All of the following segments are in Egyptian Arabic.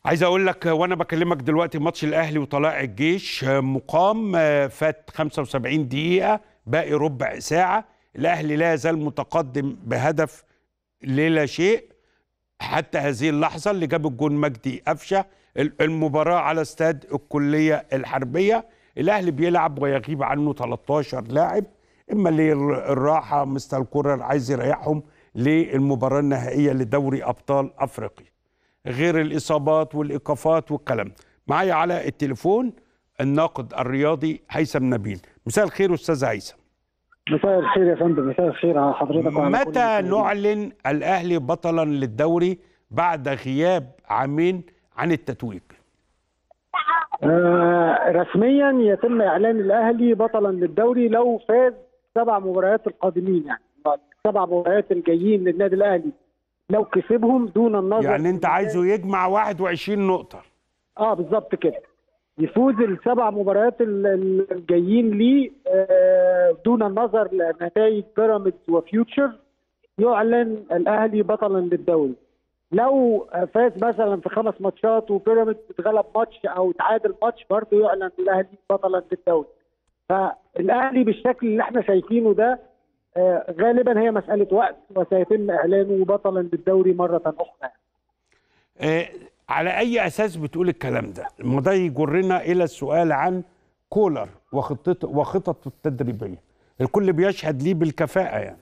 عايز اقول لك وانا بكلمك دلوقتي ماتش الاهلي وطلائع الجيش مقام فات 75 دقيقه باقي ربع ساعه الاهلي لا يزال متقدم بهدف للا شيء حتى هذه اللحظه اللي جاب الجون مجدي قفشه المباراه على استاد الكليه الحربيه الاهلي بيلعب ويغيب عنه 13 لاعب اما للراحه مستر الكره عايز يريحهم للمباراه النهائيه لدوري ابطال افريقيا غير الاصابات والايقافات والكلام معايا على التليفون الناقد الرياضي هيثم نبيل مساء الخير استاذ هيثم مساء الخير يا فندم مساء الخير على حضرتك وعلى كل متى المشاهدين. نعلن الاهلي بطلا للدوري بعد غياب عامين عن التتويج آه رسميا يتم اعلان الاهلي بطلا للدوري لو فاز سبع مباريات القادمين يعني سبع مباريات الجايين للنادي الاهلي لو كسبهم دون النظر يعني انت عايزه يجمع 21 نقطه اه بالظبط كده يفوز السبع مباريات ال- ال- الجايين ليه آه، دون النظر لنتائج بيراميدز وفيوتشر يعلن الاهلي بطلا للدوري لو آه، فاز مثلا في خمس ماتشات وبيراميدز اتغلب ماتش او تعادل ماتش برضه يعلن الاهلي بطلا للدوري فالاهلي بالشكل اللي احنا شايفينه ده آه، غالبا هي مساله وقت وسيتم اعلانه بطلا للدوري مره اخرى آه على اي اساس بتقول الكلام ده ما ده يجرنا الى السؤال عن كولر وخطته وخططه التدريبيه الكل بيشهد ليه بالكفاءه يعني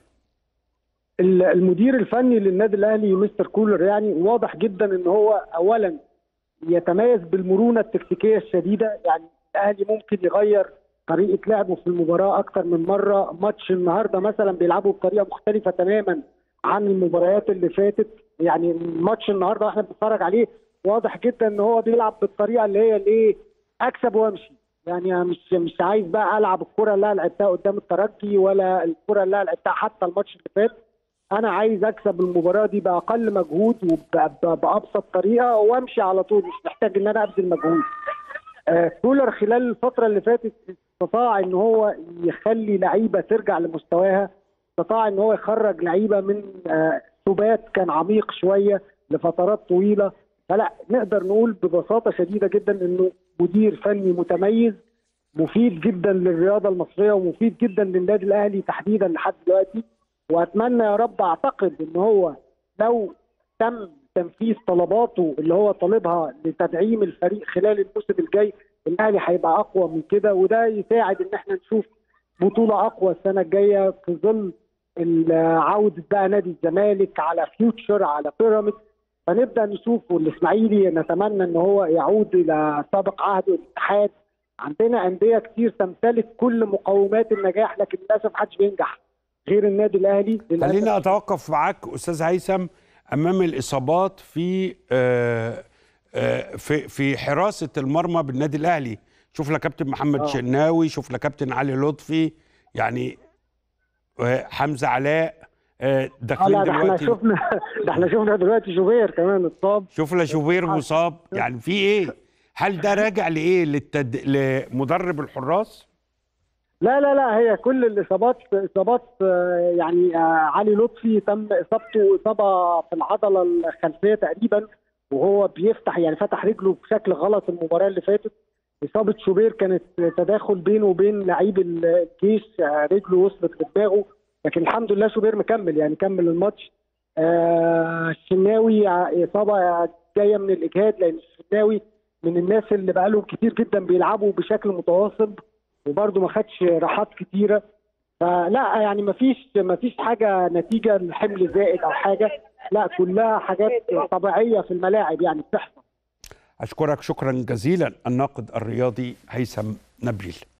ال- المدير الفني للنادي الاهلي مستر كولر يعني واضح جدا ان هو اولا يتميز بالمرونه التكتيكيه الشديده يعني الاهلي ممكن يغير طريقه لعبه في المباراه اكتر من مره ماتش النهارده مثلا بيلعبوا بطريقه مختلفه تماما عن المباريات اللي فاتت يعني ماتش النهارده احنا بنتفرج عليه واضح جدا ان هو بيلعب بالطريقه اللي هي الايه اكسب وامشي يعني أنا مش مش عايز بقى العب الكره اللي أنا لعبتها قدام الترجي ولا الكره اللي أنا لعبتها حتى الماتش اللي فات انا عايز اكسب المباراه دي باقل مجهود وبابسط طريقه وامشي على طول مش محتاج ان انا ابذل مجهود آه، كولر خلال الفتره اللي فاتت استطاع ان هو يخلي لعيبه ترجع لمستواها استطاع ان هو يخرج لعيبه من آه، ثبات كان عميق شويه لفترات طويله فلا نقدر نقول ببساطه شديده جدا انه مدير فني متميز مفيد جدا للرياضه المصريه ومفيد جدا للنادي الاهلي تحديدا لحد دلوقتي واتمنى يا رب اعتقد ان هو لو تم تنفيذ طلباته اللي هو طالبها لتدعيم الفريق خلال الموسم الجاي الاهلي هيبقى اقوى من كده وده يساعد ان احنا نشوف بطوله اقوى السنه الجايه في ظل ال- عوده بقى نادي الزمالك على فيوتشر على بيراميدز فنبدا نشوف والاسماعيلي نتمنى ان هو يعود الى سابق عهده الاتحاد عندنا انديه كتير تمتلك كل مقومات النجاح لكن للاسف محدش بينجح غير النادي الاهلي للأسف. خليني اتوقف معاك استاذ هيثم امام الاصابات في آه آه في في حراسه المرمى بالنادي الاهلي شوف لك كابتن محمد آه. شناوي شوف لك كابتن علي لطفي يعني آه حمزه علاء آه آه داخلين لا ده احنا دلوقتي شفنا ده احنا شفنا دلوقتي جوبير كمان اتصاب شوف لا شوبير مصاب يعني في ايه هل ده راجع لايه للتد... لمدرب الحراس لا لا لا هي كل الاصابات اصابات آه، يعني آه، علي لطفي تم اصابته اصابه في العضله الخلفيه تقريبا وهو بيفتح يعني فتح رجله بشكل غلط المباراه اللي فاتت اصابه شوبير كانت تداخل بينه وبين لعيب الجيش آه، رجله وصلت لدماغه لكن الحمد لله شوبير مكمل يعني كمل الماتش آه، الشناوي ع- اصابه جايه من الاجهاد لان الشناوي من الناس اللي بقالهم كتير جدا بيلعبوا بشكل متواصل وبرده ما خدش راحات كتيره فلا يعني ما فيش ما فيش حاجه نتيجه لحمل زائد او حاجه لا كلها حاجات طبيعيه في الملاعب يعني بتحصل اشكرك شكرا جزيلا الناقد الرياضي هيثم نبيل